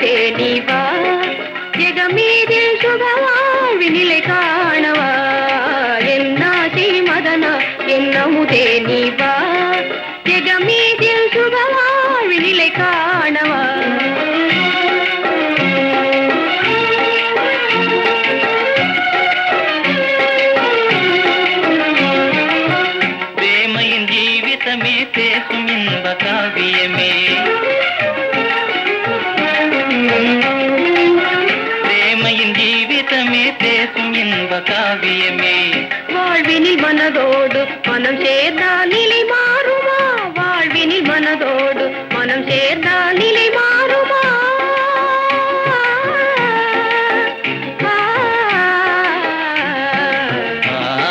தேனிவா ஜெகமீதில் சுகவாழ்வி நிலை காணவா என்னாசி மதனா என்னமுதே நீவா ஜெகமீதில் சுகவாழ்வி நிலை காணவா ప్రేమயின் జీవితమే பேசும் இன்ப காவியமே பிரேமையின் ஜீவிதமே பேசும் இன்ப காவியமே வாழ்வினில் மனதோடு மனம் சேர்ந்தால் நிலை மாறுமா வாழ்வினில் மனதோடு மனம் சேர்ந்தால் நிலை மாறுமா ஆ. ஆ,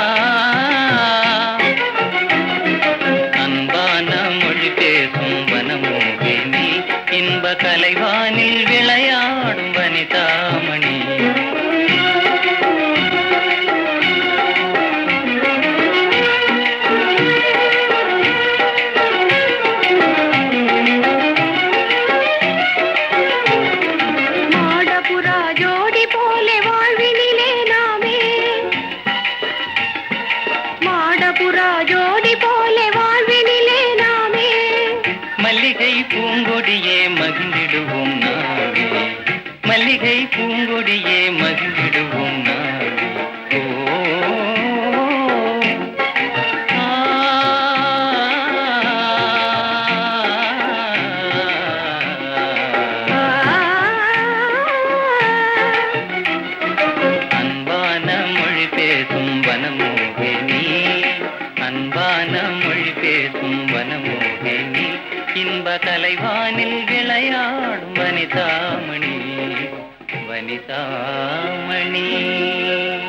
அன்பான மொழி பேசும் வனமோகினி இன்ப கலைவானில் விளையாடும் வனிதாமணி மாடபுரா ஜோடி போலே வாழ்வினிலே நாமே மாடபுரா ஜோடி போலே வாழ்வினிலே நாமே மல்லிகை பூங்கொடியே மகிழ்ந்திடுவோம் நாளே மல்லிகை பூங்கொடியே மகிழ்ந்திடுவோம் நாளே ஓ ஆ, அன்பான மொழி பேசும் வனமோகினி அன்பான மொழி பேசும் வனமோகினி இன்ப கலைவானில் விளையாடும் வனிதாமணி வனிதாமணி